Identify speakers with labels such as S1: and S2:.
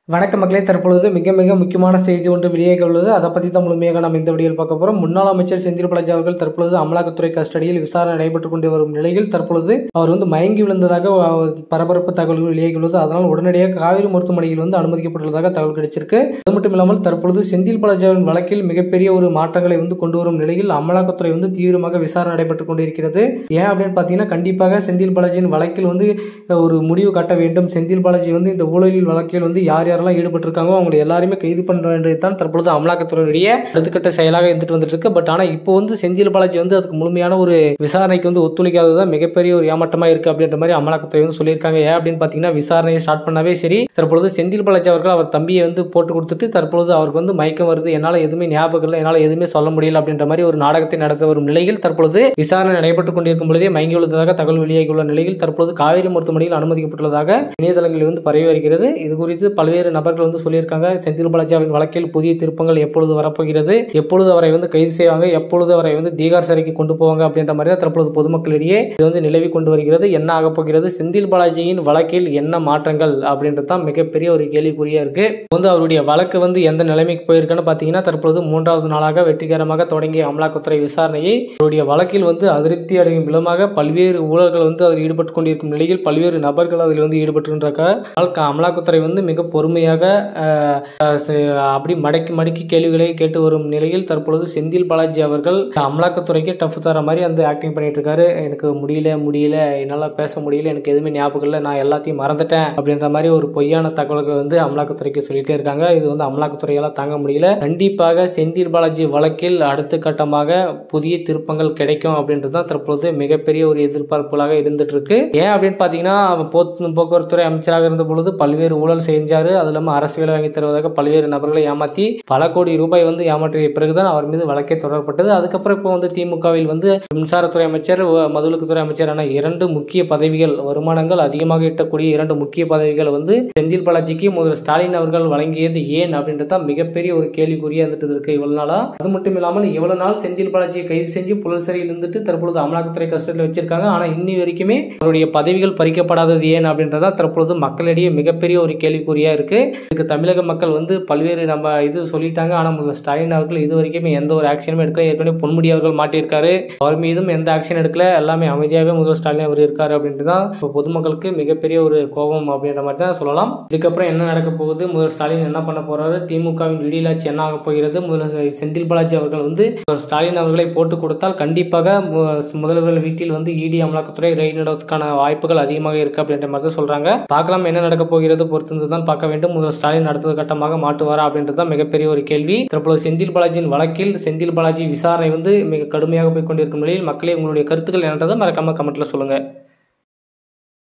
S1: வணக்கம் மக்களே தற்பொழுது மிக மிக முக்கியமான செய்தி ஒன்று வெளியாக உள்ளது அதை பற்றி தான் முழுமையாக நாம் இந்த வீடியோவில் பார்க்க போகிறோம் முன்னாள் அமைச்சர் செந்தில் பாலாஜி அவர்கள் தற்பொழுது அமலாக்கத்துறை கஸ்டடியில் விசாரணை நடைபெற்றுக் கொண்டு வரும் நிலையில் தற்பொழுது அவர் வந்து மயங்கி விழுந்ததாக அஹ், பரபரப்பு தகவல்கள் வெளியாகி உள்ளது அதனால் உடனடியாக காவிரி மருத்துவமனையில் வந்து அனுமதிக்கப்பட்டுள்ளதாக தகவல் கிடைச்சிருக்கு அது மட்டும் இல்லாமல் தற்பொழுது செந்தில் பாலாஜியின் வழக்கில் மிகப்பெரிய ஒரு மாற்றங்களை வந்து கொண்டு வரும் நிலையில் அமலாக்கத்துறை வந்து தீவிரமாக விசாரணை நடைபெற்றுக் கொண்டிருக்கிறது ஏன் அப்படின்னு பார்த்தீங்கன்னா கண்டிப்பாக செந்தில் பாலாஜியின் வழக்கில் வந்து ஒரு முடிவு கட்ட வேண்டும் செந்தில் பாலாஜி வந்து இந்த ஊழலில் வழக்கில் வந்து யார் யாரெல்லாம் ஈடுபட்டிருக்காங்களோ அவங்களை எல்லாருமே கைது பண்ண வேண்டியது தான் தற்பொழுது அமலாக்கத்துறையுடைய அடுத்தக்கட்ட செயலாக இருந்துட்டு வந்துட்டு இருக்கு பட் ஆனால் இப்போ வந்து செந்தில் பாலாஜி வந்து அதுக்கு முழுமையான ஒரு விசாரணைக்கு வந்து ஒத்துழைக்காதது தான் மிகப்பெரிய ஒரு ஏமாற்றமா இருக்கு அப்படின்ற மாதிரி அமலாக்கத்துறை வந்து சொல்லியிருக்காங்க ஏன் அப்படின்னு பார்த்தீங்கன்னா விசாரணையை ஸ்டார்ட் பண்ணவே சரி தற்பொழுது செந்தில் பாலாஜி அவர்கள் அவர் தம்பியை வந்து போட்டு கொடுத்துட்டு தற்பொழுது அவருக்கு வந்து மயக்கம் வருது என்னால் எதுவுமே ஞாபகம் இல்லை என்னால் எதுவுமே சொல்ல முடியல அப்படின்ற மாதிரி ஒரு நாடகத்தை நடத்த வரும் நிலையில் தற்பொழுது விசாரணை நடைபெற்றுக் கொண்டிருக்கும் பொழுதே மயங்கி உள்ளதாக தகவல் வெளியாகியுள்ள நிலையில் தற்பொழுது காவேரி மருத்துவமனையில் அனுமதிக்கப்பட்டுள்ளதாக இணையதளங்களில் வந்து பரவி வருகிறது இது குறித்து பல்வேறு நபர்கள் வந்து சொல்லியிருக்காங்க செந்தில் பாலாஜியாவின் வழக்கில் புதிய திருப்பங்கள் எப்பொழுது வரப்போகிறது எப்பொழுது அவரை வந்து கைது செய்வாங்க எப்பொழுது அவரை வந்து தீகார் சிறைக்கு கொண்டு போவாங்க அப்படின்ற மாதிரி தான் தற்பொழுது பொதுமக்களிடையே இது வந்து நிலவி கொண்டு வருகிறது என்ன ஆகப் போகிறது செந்தில் பாலாஜியின் வழக்கில் என்ன மாற்றங்கள் அப்படின்றது தான் மிகப்பெரிய ஒரு கேள்விக்குறியா இருக்கு வந்து அவருடைய வழக்கு வந்து எந்த நிலைமைக்கு போயிருக்குன்னு பார்த்தீங்கன்னா தற்பொழுது மூன்றாவது நாளாக வெற்றிகரமாக தொடங்கிய அமலாக்கத்துறை விசாரணையை அவருடைய வழக்கில் வந்து அதிருப்தி அடையும் விதமாக பல்வேறு ஊழல்கள் வந்து அதில் ஈடுபட்டு கொண்டிருக்கும் நிலையில் பல்வேறு நபர்கள் அதில் வந்து ஈடுபட்டுருக்காங்க அமலாக்கத்துறை வந்து மிக பொறுமையாக அஹ், அஹ், ச- அப்படி மடக்கி மடக்கி கேள்விகளை கேட்டு வரும் நிலையில் தற்பொழுது செந்தில் பாலாஜி அவர்கள் அமலாக்கத்துறைக்கு டஃப் தர மாதிரி அந்த ஆக்டிங் பண்ணிட்டு இருக்காரு எனக்கு முடியல முடியல என்னால் பேச முடியல எனக்கு எதுவுமே ஞாபகம் இல்லை நான் எல்லாத்தையும் மறந்துட்டேன் அப்படின்ற மாதிரி ஒரு பொய்யான தகவல்கள் வந்து அமலாக்கத்துறைக்கு சொல்லிட்டே இருக்காங்க இது வந்து அமலாக்கத்துறையால தாங்க முடியல கண்டிப்பாக செந்தில் பாலாஜி வழக்கில் அடுத்த கட்டமாக புதிய திருப்பங்கள் கிடைக்கும் அப்படின்றது தான் தற்பொழுது மிகப்பெரிய ஒரு எதிர்பார்ப்புகளாக இருந்துட்டு இருக்கு ஏன் அப்படின்னு பார்த்தீங்கன்னா அவர் போத்து போக்குவரத்துறை அமைச்சராக இருந்த பொழுது பல்வேறு ஊழல் செஞ்சாரு அது இல்லாமல் அரசு வேலை வாங்கி தருவதாக பல்வேறு நபர்களை ஏமாற்றி பல கோடி ரூபாய் வந்து ஏமாற்றிய பிறகுதான் அவர் மீது வழக்கே தொடரப்பட்டது அதுக்கப்புறம் இப்போ வந்து திமுகவில் வந்து மின்சாரத்துறை அமைச்சர் வ- மதுவிலக்குத்துறை அமைச்சர் என இரண்டு முக்கிய பதவிகள் வருமானங்கள் அதிகமாக ஈட்டக்கூடிய இரண்டு முக்கிய பதவிகள் வந்து செந்தில் பாலாஜிக்கு முதல்வர் ஸ்டாலின் அவர்கள் வழங்கியது ஏன் அப்படின்றது தான் மிகப்பெரிய ஒரு கேள்விக்குறியா இருந்துட்டு இருக்கு இவ்வளவு நாளா அது மட்டும் இல்லாமல் இவ்வளவு நாள் செந்தில் பாலாஜியை கைது செஞ்சு புலல் சிறையில் இருந்துட்டு தற்பொழுது அமலாக்கத்துறை கஸ்டடியில் வச்சிருக்காங்க ஆனா இன்னி வரைக்குமே அவருடைய பதவிகள் பறிக்கப்படாதது ஏன் அப்படின்றதா தற்பொழுது மக்களிடையே மிகப்பெரிய ஒரு கேள்விக்குறியா இருக்கு இதுக்கு தமிழக மக்கள் வந்து பல்வேறு நம்ம இது சொல்லிட்டாங்க ஆனா முதல்வர் ஸ்டாலின் அவர்கள் இது வரைக்குமே எந்த ஒரு ஆக்ஷனுமே எடுக்கல ஏற்கனவே பொன்முடி அவர்கள் மாட்டியிருக்காரு அவர் மீதும் எந்த ஆக்ஷன் எடுக்கல எல்லாமே அமைதியாகவே முதல்வர் ஸ்டாலின் அவர் இருக்காரு அப்படின்ட்டு தான் இப்போ பொதுமக்களுக்கு மிகப்பெரிய ஒரு கோபம் அப்படின்ற மாதிரி தான் சொல்லலாம் இதுக்கப்புறம் என்ன நடக்க போகுது முதல்வர் ஸ்டாலின் என்ன பண்ண போறாரு திமுகவின் விடியலாட்சி என்ன ஆக போகிறது முதல்வர் செந்தில் பாலாஜி அவர்கள் வந்து முதல்வர் ஸ்டாலின் அவர்களை போட்டு கொடுத்தால் கண்டிப்பாக மு- முதல்வர்கள் வீட்டில் வந்து இடி அமலாக்கத்துறை ரெய்டு நடவதற்கான வாய்ப்புகள் அதிகமாக இருக்கு அப்படின்ற மாதிரி தான் சொல்றாங்க பார்க்கலாம் என்ன நடக்க போகிறது பொறுத்திருந்து தான் பார்க்க வேண்டும் முதல்வர் ஸ்டாலின் அடுத்த கட்டமாக மாட்டுவாரா அப்படின்றது தான் மிகப்பெரிய ஒரு கேள்வி தற்போது செந்தில் பாலாஜியின் வழக்கில் செந்தில் பாலாஜி விசாரணை வந்து மிக கடுமையாக போய் கொண்டிருக்கும் நிலையில் மக்களே உங்களுடைய கருத்துக்கள் என்னன்றதை மறக்காம கமெண்ட்ல சொல்லுங்க